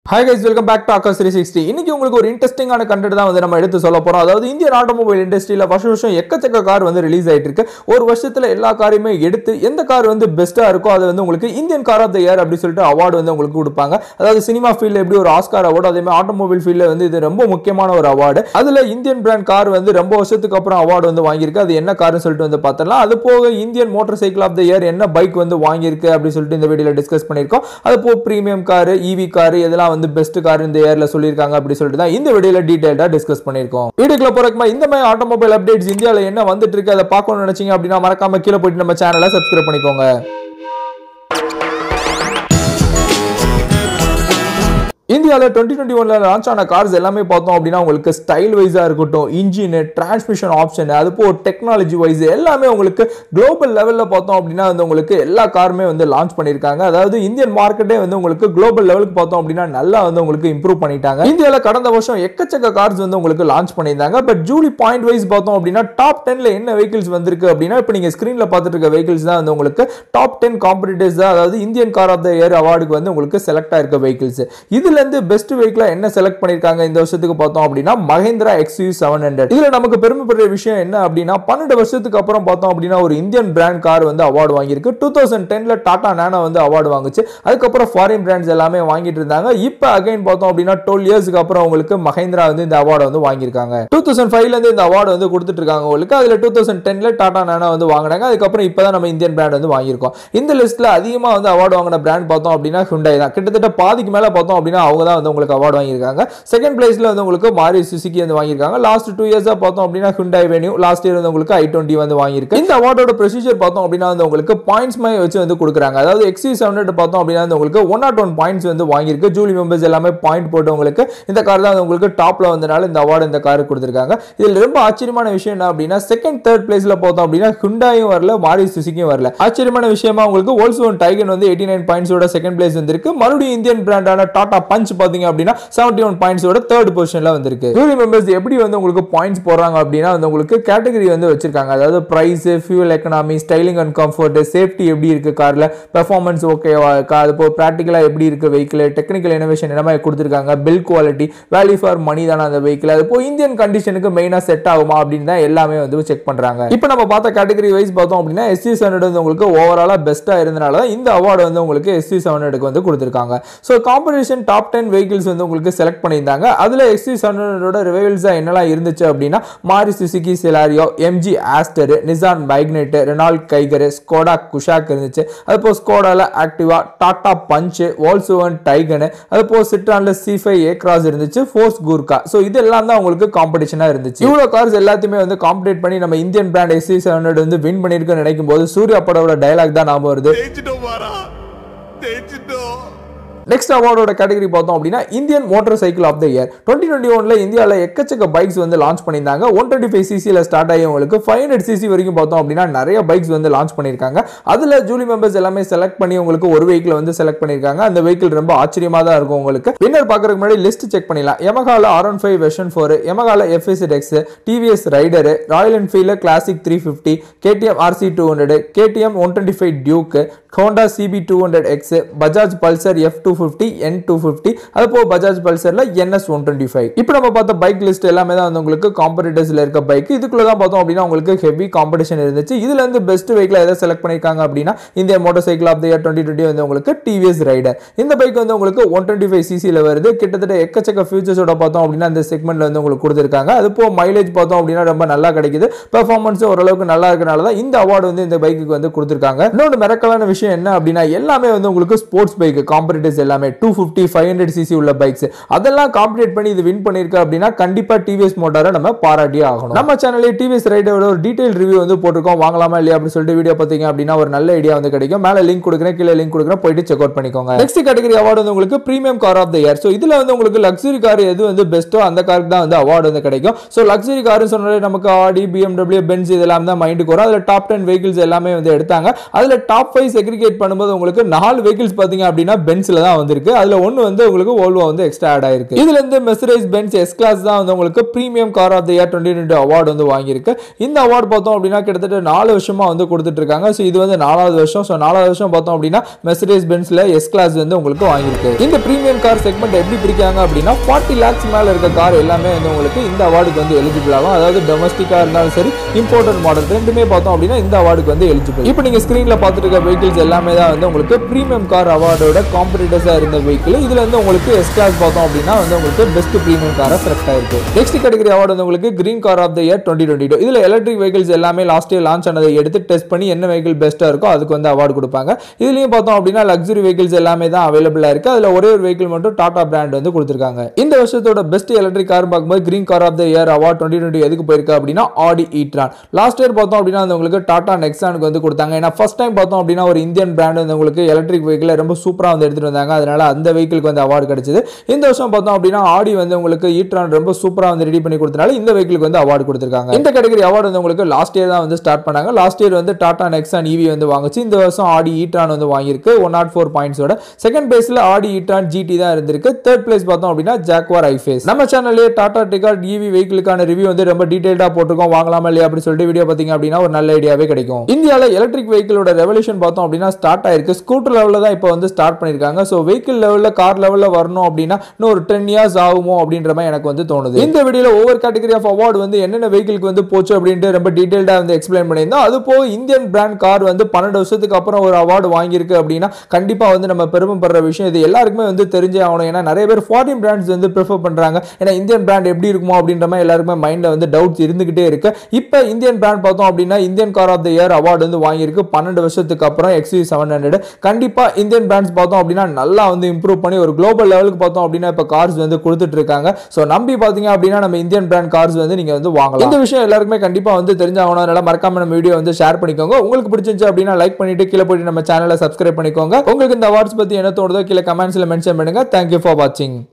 hi guys welcome back to Akash three sixty இன்னைக்கு உங்களுக்கு ஒரு இன்ட்ரெஸ்டிங்கான கண்டென்ட் தான் வந்து நம்ம எடுத்து சொல்ல போறோம் அதாவது இந்தியன் ஆட்டோமொபைல் இண்டஸ்ட்ரியில் வருஷம் வருஷம் எக்கச்சக்க கார் வந்து ரிலீஸ் ஆயிட்டு இருக்கு ஒரு வருஷத்துல எல்லா காரையுமே எடுத்து எந்த கார் வந்து பெஸ்ட்டா இருக்கோ அது வந்து உங்களுக்கு Indian car of the year அப்படி சொல்லிட்டு அவார்டு வந்து உங்களுக்கு கொடுப்பாங்க அதாவது சினிமா ஃபீல்டில் எப்படி ஒரு ஆஸ்கார் அவார்டு அதே மாதிரி ஆட்டோமொபைல் ஃபீல்டில் வந்து இது ரொம்ப முக்கியமான ஒரு அவார்டு அதுல இந்தியன் பிராண்ட் கார் வந்து ரொம்ப வருஷத்துக்கு அப்புறம் அவார்டு வந்து வாங்கியிருக்கு அது என்ன கார்னு சொல்லிட்டு வந்து பார்த்தலாம் அது போக Indian motorcycle of the year என்ன பைக் வந்து வாங்கியிருக்கு அப்படின்னு சொல்லிட்டு இந்த வீடியோல டிஸ்கஸ் பண்ணியிருக்கோம் அது போக ப்ரீமியம் கார் இவி கார் இதெல்லாம் வந்து பெஸ்ட் கார் இந்த இயர்ல சொல்லியிருக்காங்க அப்படி சொல்லிட்டு தான் இந்த வீடியோல டீடைல்டா டிஸ்கஸ் பண்ணியிருக்கோம் வீடியோக்குள்ள போறதுக்கு இந்த மாதிரி ஆட்டோமொபைல் அப்டேட்ஸ் இந்தியாவில் என்ன வந்துட்டு இருக்கு அதை பார்க்கணும்னு நினைச்சீங்க அப்படின்னா மறக்காம கீழே போயிட்டு நம்ம சேனலை சப்ஸ்கிரைப் பண்ணிக்கோங்க இந்தியாவில் டுவெண்ட்டி டுவெண்ட்டி ஒன்ல லான்ச் ஆன கார்ஸ் எல்லாமே பார்த்தோம் அப்படின்னா உங்களுக்கு ஸ்டைல் வைஸாக இருக்கட்டும் இன்ஜின் டிரான்ஸ்மிஷன் ஆப்ஷன் அது போ டெக்னாலஜி வைஸ் எல்லாமே உங்களுக்கு குளோபல் லெவலில் பார்த்தோம் அப்படின்னா வந்து உங்களுக்கு எல்லா காருமே வந்து லான்ச் பண்ணியிருக்காங்க அதாவது இந்தியன் மார்க்கெட்டே வந்து உங்களுக்கு குளோபல் லெவலுக்கு பார்த்தோம் அப்படின்னா நல்லா வந்து உங்களுக்கு இம்ப்ரூவ் பண்ணிட்டாங்க இந்தியாவில் கடந்த வருஷம் எக்கச்சக்க கார்ஸ் வந்து உங்களுக்கு லான்ச் பண்ணியிருந்தாங்க பட் ஜூலி பாயிண்ட் வைஸ் பார்த்தோம் அப்படின்னா டாப் டென்ல என்ன வெஹிக்கிள்ஸ் வந்திருக்கு அப்படின்னா இப்போ நீங்கள் ஸ்க்ரீனில் பார்த்துட்டு இருக்க வெஹிக்கிள்ஸ் தான் வந்து உங்களுக்கு டாப் டென் காம்படிட்டர்ஸ் தான் அதாவது Indian car of the year அவார்டுக்கு வந்து உங்களுக்கு செலக்ட் ஆயிருக்க வெஹிக்கிள்ஸ் இதுல இருந்து பெஸ்ட் வெஹிக்கிளா என்ன செலக்ட் பண்ணிருக்காங்க இந்த வருஷத்துக்கு பார்த்தோம் அப்படின்னா மஹேந்திரா எக்ஸ்யூ செவன் ஹண்ட்ரட் இதுல நமக்கு பெருமைப்படுற விஷயம் என்ன அப்படின்னா பன்னெண்டு வருஷத்துக்கு அப்புறம் பார்த்தோம் அப்படின்னா ஒரு இந்தியன் பிராண்ட் கார் வந்து அவார்டு வாங்கியிருக்கு டூ தௌசண்ட் டென்ல டாடா நேனோ வந்து அவார்டு வாங்குச்சு அதுக்கப்புறம் ஃபாரின் பிராண்ட்ஸ் எல்லாமே வாங்கிட்டு இருந்தாங்க இப்போ அகைன் பார்த்தோம் அப்படின்னா டுவெல் இயர்ஸ்க்கு அப்புறம் உங்களுக்கு மஹேந்திரா வந்து இந்த அவார்டு வந்து வாங்கியிருக்காங்க டூ தௌசண்ட் ஃபைவ்ல இருந்து இந்த அவார்டு வந்து கொடுத்துட்டு இருக்காங்க உங்களுக்கு அதுல டூ தௌசண்ட் டென்ல டாடா நேனோ வந்து வாங்கினாங்க அதுக்கப்புறம் இப்பதான் நம்ம இந்தியன் பிராண்ட் வந்து வாங்கியிருக்கோம் இந்த லிஸ்ட்ல அதிகமா வந்து அவார்டு வாங்கின பிராண்ட் பார்த்தோம் அப்படின்னா ஹுண்டாய் தான் கிட்டத்தட்ட பாதிக்கு மேல பார்த்தோம் அப்படின்னா அவங்க தான் வந்து உங்களுக்கு அவார்டு வாங்கியிருக்காங்க செகண்ட் பிளேஸ்ல வந்து உங்களுக்கு மாரி சுசுகி வந்து வாங்கியிருக்காங்க லாஸ்ட் டூ இயர்ஸா பார்த்தோம் அப்படின்னா ஹுண்டாய் வெனியூ லாஸ்ட் இயர் வந்து உங்களுக்கு ஐ டுவெண்ட்டி வந்து வாங்கியிருக்கு இந்த அவார்டோட ப்ரொசீஜர் பார்த்தோம் அப்படின்னா வந்து உங்களுக்கு பாயிண்ட்ஸ் மாதிரி வச்சு வந்து கொடுக்குறாங்க அதாவது எக்ஸி செவன் பார்த்தோம் அப்படின்னா வந்து உங்களுக்கு ஒன் நாட் ஒன் பாயிண்ட்ஸ் வந்து வாங்கியிருக்கு ஜூலி மெம்பர்ஸ் எல்லாமே பாயிண்ட் போட்டு உங்களுக்கு இந்த கார் தான் வந்து உங்களுக்கு டாப்ல வந்தனால இந்த அவார்டு இந்த காருக்கு கொடுத்துருக்காங்க இதில் ரொம்ப ஆச்சரியமான விஷயம் என்ன அப்படின்னா செகண்ட் தேர்ட் பிளேஸ்ல பார்த்தோம் அப்படின்னா ஹுண்டாயும் வரல மாரி சுசுக்கியும் வரல ஆச்சரியமான விஷயமா உங்களுக்கு ஓல்சோன் டைகன் வந்து எயிட்டி நைன் பாயிண்ட்ஸோட செகண்ட் பிளேஸ் வந்திருக்கு மறுபடியும் இந்தியன் பிராண்டான டாடா பஞ்ச் பாத்தீங்க அப்படின்னா செவன்டி ஒன் பாயிண்ட்ஸோட தேர்ட் பொசிஷன்ல வந்திருக்கு ஜூரி மெம்பர்ஸ் எப்படி வந்து உங்களுக்கு பாயிண்ட்ஸ் போடுறாங்க அப்படின்னா வந்து உங்களுக்கு கேட்டகரி வந்து வச்சிருக்காங்க அதாவது price fuel economy styling and comfort safety எப்படி இருக்கு கார்ல பெர்ஃபார்மன்ஸ் ஓகேவா இருக்கா அது போ ப்ராக்டிக்கலா எப்படி இருக்கு வெஹிக்கிள் டெக்னிக்கல் இனோவேஷன் என்ன மாதிரி கொடுத்துருக்காங்க build quality value for money தானே அந்த வெஹிக்கிள் அது போ இந்தியன் கண்டிஷனுக்கு மெயினா செட் ஆகுமா அப்படின்னு தான் எல்லாமே வந்து செக் பண்றாங்க இப்போ நம்ம பார்த்த கேட்டகரி வைஸ் பார்த்தோம் அப்படின்னா எஸ்சி செவன் வந்து உங்களுக்கு ஓவராலா பெஸ்டா இருந்தனால தான் இந்த அவார்டு வந்து உங்களுக்கு எஸ்சி செவன் வந்து கொடுத்துருக்காங்க so competition top ten vehicles வந்து உங்களுக்கு செலக்ட் பண்ணியிருந்தாங்க அதில் எக்ஸி செவனோட ரிவைவல்ஸாக என்னெல்லாம் இருந்துச்சு அப்படின்னா Maruti Suzuki Celerio MG Astor Nissan Magnite Renault Kiger Skoda Kushaq இருந்துச்சு அது போல் ஸ்கோடால Octavia Tata Punch Volkswagen Taigun அது போல் சிட்ரான்ல சி ஃபைவ் ஏ கிராஸ் இருந்துச்சு ஃபோர்ஸ் கூர்கா ஸோ இதெல்லாம் தான் உங்களுக்கு காம்படிஷனாக இருந்துச்சு இவ்வளோ கார்ஸ் எல்லாத்தையுமே வந்து காம்படேட் பண்ணி நம்ம இந்தியன் பிராண்ட் எஸ்சி செவன் வந்து வின் பண்ணியிருக்குன்னு நினைக்கும் போது சூர்யா படோட டைலாக் தான் ஞாபகம் வருது ஜெயிச்சிட்டோம் பாரா ஜெயிச்சிட்டோம் நெக்ஸ்ட் அவார்டோட கேட்டகரி பார்த்தோம் அப்படின்னா Indian motorcycle of the year twenty twenty ஒன்ல இந்தியாவில் எக்கச்சக்க பைக்ஸ் வந்து லான்ச் பண்ணியிருந்தாங்க ஒன் டுவெண்ட்டி ஃபைவ் சிசியில் ஸ்டார்ட் ஆகி உங்களுக்கு ஃபைவ் ஹண்ட்ரட் சிசி வரைக்கும் பார்த்தோம் அப்படின்னா நிறைய பைக்ஸ் வந்து லான்ச் பண்ணியிருக்காங்க அதில் ஜூலி மெம்பர்ஸ் எல்லாமே செலக்ட் பண்ணி உங்களுக்கு ஒரு வெஹிக்கிள் வந்து செலக்ட் பண்ணியிருக்காங்க அந்த வெஹிக்கிள் ரொம்ப ஆச்சரியமாக தான் இருக்கும் உங்களுக்கு வின்னர் பார்க்கறதுக்கு முன்னாடி லிஸ்ட் செக் பண்ணிடலாம் எமகால R one five version four எமகால FS X TVS rider Royal Enfield classic three fifty KTM RC two hundred KTM one twenty five Duke Honda CP two hundred X Bajaj Pulsar F two fifty என் two fifty அது போக Bajaj பல்சர்ல NS one twenty five இப்போ நம்ம பார்த்த bike list எல்லாமே தான் வந்து உங்களுக்கு காம்படிட்டர்ஸ்ல இருக்க பைக் இதுக்குள்ள தான் பார்த்தோம் அப்படின்னா உங்களுக்கு ஹெவி காம்படிஷன் இருந்துச்சு இதுல இருந்து பெஸ்ட் வெஹிக்கிள் எதை செலக்ட் பண்ணிருக்காங்க அப்படின்னா இந்திய motorcycle of the year twenty twenty வந்து உங்களுக்கு டிவிஎஸ் ரைடர் இந்த பைக் வந்து உங்களுக்கு ஒன் டுவெண்ட்டி ஃபைவ் சிசியில் வருது கிட்டத்தட்ட எக்கச்சக்க ஃபியூச்சர்ஸோட பார்த்தோம் அப்படின்னா அந்த செக்மெண்ட்ல வந்து உங்களுக்கு கொடுத்துருக்காங்க அது போக மைலேஜ் பார்த்தோம் அப்படின்னா ரொம்ப நல்லா கிடைக்குது பெர்ஃபார்மன்ஸும் ஓரளவுக்கு நல்லா இருக்கனால தான் இந்த அவார்டு வந்து இந்த பைக்குக்கு வந்து கொடுத்துருக்காங்க இன்னொன்று மிரக்கலான விஷயம் என்ன அப்படின்னா எல்லாமே வந்து உங்களுக்கு ஸ்போர்ட்ஸ் பைக் காம்படிட்டர்ஸ் எல்லாமே two fifty five hundred CC உள்ள பைக்ஸ் அதெல்லாம் காம்படிட் பண்ணி இது வின் பண்ணிருக்கு அப்படின்னா கண்டிப்பா டிவிஎஸ் மோட்டாரை நம்ம பாராட்டியே ஆகணும் நம்ம சேனல்ல டிவிஎஸ் ரைடரோட ஒரு டீடைல் ரிவ்யூ வந்து போட்டிருக்கோம் வாங்கலாமா இல்லையா அப்படின்னு சொல்லிட்டு வீடியோ பார்த்தீங்க அப்படின்னா ஒரு நல்ல ஐடியா வந்து கிடைக்கும் மேல லிங்க் கொடுக்குறேன் கீழே லிங்க் கொடுக்குறேன் போயிட்டு செக் அவுட் பண்ணிக்கோங்க நெக்ஸ்ட் கேட்டகரி அவார்டு வந்து உங்களுக்கு premium car of the year so இதுல வந்து உங்களுக்கு லக்ஸரி கார் எது வந்து பெஸ்ட்டோ அந்த காருக்கு தான் வந்து அவார்டு வந்து கிடைக்கும் ஸோ லக்ஸரி கார்னு சொன்னாலே நமக்கு ஆடி பிஎம்டபிள்யூ பென்ஸ் இதெல்லாம் தான் மைண்டுக்கு வரும் அதில் டாப் டென் வெஹிக்கிள்ஸ் எல்லாமே வந்து எடுத்தாங்க அதில் டாப் ஃபைவ் செக்ரிகேட் பண்ணும்போது உங்களுக்கு நாலு வெஹிக்கிள்ஸ் பார்த்தீங்க அப்படின்னா பென்ஸில் தான் தான் வந்திருக்கு அதுல ஒன்னு வந்து உங்களுக்கு ஓல்வோ வந்து எக்ஸ்ட்ரா ஆட் ஆயிருக்கு இதுல இருந்து மெசரைஸ் பென்ஸ் எஸ் கிளாஸ் தான் வந்து உங்களுக்கு premium car of the year twenty twenty award வந்து வாங்கியிருக்கு இந்த அவார்டு பார்த்தோம் அப்படின்னா கிட்டத்தட்ட நாலு வருஷமா வந்து கொடுத்துட்டு இருக்காங்க ஸோ இது வந்து நாலாவது வருஷம் ஸோ நாலாவது வருஷம் பார்த்தோம் அப்படின்னா மெசரைஸ் பென்ஸ்ல எஸ் கிளாஸ் வந்து உங்களுக்கு வாங்கியிருக்கு இந்த பிரீமியம் கார் செக்மெண்ட் எப்படி பிரிக்காங்க அப்படின்னா ஃபார்ட்டி லேக்ஸ் மேல இருக்க கார் எல்லாமே வந்து உங்களுக்கு இந்த அவார்டுக்கு வந்து எலிஜிபிள் ஆகும் அதாவது டொமஸ்டிக்கா இருந்தாலும் சரி இம்போர்ட்டட் மாடல் ரெண்டுமே பார்த்தோம் அப்படின்னா இந்த அவார்டுக்கு வந்து எலிஜிபிள் இப்போ நீங்க ஸ்கிரீன்ல பார்த்துட்டு இருக்க வெஹிக்கிள்ஸ் எல்லாமே தான் வந்து உங்களுக்கு பிரீமியம் கார் அவார்டோட காம்படிட்டர்ஸா இருந்த வெஹிக்கிள் இதுல வந்து உங்களுக்கு எஸ் கிளாஸ் பார்த்தோம் அப்படின்னா வந்து உங்களுக்கு பெஸ்ட் பிரீமியம் காரை செலக்ட் ஆயிருக்கு நெக்ஸ்ட் கேட்டகரி அவார்டு வந்து உங்களுக்கு green car of the year twenty twenty two இதுல எலக்ட்ரிக் வெஹிக்கிள்ஸ் எல்லாமே லாஸ்ட் இயர் லான்ச் ஆனதை எடுத்து டெஸ்ட் பண்ணி என்ன வெஹிக்கிள் பெஸ்ட்டா இருக்கோ அதுக்கு வந்து அவார்டு கொடுப்பாங்க இதுலயும் பார்த்தோம் அப்படின்னா லக்ஸரி வெஹிக்கிள்ஸ் எல்லாமே தான் அவைலபிளா இருக்கு அதுல ஒரே ஒரு வெஹிக்கிள் மட்டும் டாடா பிராண்ட் வந்து கொடுத்திருக்காங்க இந்த வருஷத்தோட பெஸ்ட் எலக்ட்ரிக் கார் பார்க்கும்போது green car of the year award twenty twenty எதுக்கு போயிருக்கு அப்படின்னா ஆடி ஈட்ரான் லாஸ்ட் இயர் பார்த்தோம் அப்படின்னா வந்து உங்களுக்கு டாடா நெக்ஸானுக்கு வந்து கொடுத்தாங்க ஏன்னா ஃபர்ஸ்ட் டைம் பார்த்தோம் அப்படின்னா ஒரு இந்தியன் பிராண்ட் வந்து உங்களுக்கு எலக்ட்ரிக் வெஹிக்கிள் ரொம்ப சூப்பரா வந்து எடுத்துட்டு வந்தாங்க அதனால அந்த வெஹிக்கிளுக்கு வந்து அவார்டு கிடைச்சது இந்த வருஷம் பார்த்தோம் அப்படின்னா ஆடி வந்து உங்களுக்கு ஈட்ரான் ரொம்ப சூப்பரா வந்து ரெடி பண்ணி கொடுத்தனால இந்த வெஹிக்கிளுக்கு வந்து அவார்டு கொடுத்திருக்காங்க இந்த கேட்டகரி அவார்டு வந்து உங்களுக்கு லாஸ்ட் இயர் தான் வந்து ஸ்டார்ட் பண்ணாங்க லாஸ்ட் இயர் வந்து டாடா நெக்ஸான் ஈவி வந்து வாங்குச்சு இந்த வருஷம் ஆடி ஈட்ரான் வந்து வாங்கியிருக்கு ஒன் நாட் ஃபோர் பாயிண்ட்ஸோட செகண்ட் பிளேஸ்ல ஆடி ஈட்ரான் ஜிடி தான் இருந்திருக்கு தேர்ட் பிளேஸ் பார்த்தோம் அப்படின்னா ஜாக்வார் ஐஃபேஸ் நம்ம சேனல்லே டாடா டிகார்ட் ஈவி வெஹிக்கிளுக்கான ரிவ்யூ வந்து ரொம்ப டீடைல்டா போட்டிருக்கோம் வாங்கலாமா இல்லையா அப்படி சொல்லிட்டு வீடியோ பார்த்தீங்க அப்படின்னா ஒரு நல்ல ஐடியாவே கிடைக்கும் இந்தியாவில் எலக்ட்ரிக் வெஹிக்கிளோட ரெவல்யூஷன் பார்த்தோம் அப்படின்னா ஸ்டார்ட் ஆயிருக்கு ஸ்கூட்டர் லெவலில் தான் இப்போ வந்து ஸ்டார்ட் பண்ணியிருக்காங்க ஸோ வெஹிக்கிள் லெவலில் கார் லெவலில் வரணும் அப்படின்னா இன்னும் ஒரு டென் இயர்ஸ் ஆகுமோ அப்படின்ற மாதிரி எனக்கு வந்து தோணுது இந்த வீடியோல ஒவ்வொரு கேட்டகரி ஆஃப் அவார்டு வந்து என்னென்ன வெஹிக்கிளுக்கு வந்து போச்சு அப்படின்ட்டு ரொம்ப டீடைல்டாக வந்து எக்ஸ்பிளைன் பண்ணியிருந்தோம் அது போக இந்தியன் பிராண்ட் கார் வந்து பன்னெண்டு வருஷத்துக்கு அப்புறம் ஒரு அவார்டு வாங்கியிருக்கு அப்படின்னா கண்டிப்பாக வந்து நம்ம பெருமைப்படுற விஷயம் இது எல்லாருக்குமே வந்து தெரிஞ்சே ஆகணும் ஏன்னா நிறைய பேர் ஃபாரின் பிராண்ட்ஸ் வந்து ப்ரிஃபர் பண்ணுறாங்க ஏன்னா இந்தியன் பிராண்ட் எப்படி இருக்குமோ அப்படின்ற மாதிரி எல்லாருக்குமே மைண்டில் வந்து டவுட்ஸ் இருந்துகிட்டே இருக்கு இப்போ இந்தியன் பிராண்ட் பார்த்தோம் அப்படின்னா Indian car of the year award வந்து வாங்கியிருக்கு பன்னெண்டு வருஷத்துக்கு அப்புறம் எக்ஸி செவன் ஹண்ட்ரட் கண்டிப்பாக இந்தியன் பிராண்ட்ஸ் பார்த்தோம் அப்படின்னா நல்லா வந்து இம்ப்ரூவ் பண்ணி ஒரு குளோபல் லெவலுக்கு பார்த்தோம் அப்படின்னா இப்போ கார்ஸ் வந்து கொடுத்துட்டு இருக்காங்க ஸோ நம்பி பார்த்தீங்க அப்படின்னா நம்ம இந்தியன் பிராண்ட் கார்ஸ் வந்து நீங்கள் வந்து வாங்கலாம் இந்த விஷயம் எல்லாருக்குமே கண்டிப்பாக வந்து தெரிஞ்சாகணும் அதனால மறக்காம நம்ம வீடியோ வந்து ஷேர் பண்ணிக்கோங்க உங்களுக்கு பிடிச்சிருந்துச்சு அப்படின்னா லைக் பண்ணிட்டு கீழே போயிட்டு நம்ம சேனலை சப்ஸ்கிரைப் பண்ணிக்கோங்க உங்களுக்கு இந்த அவார்ட்ஸ் பற்றி என்ன தோணுதோ கீழே கமெண்ட்ஸில் மென்ஷன் பண்ணுங்க தேங்க்யூ ஃபார் வாட்சிங்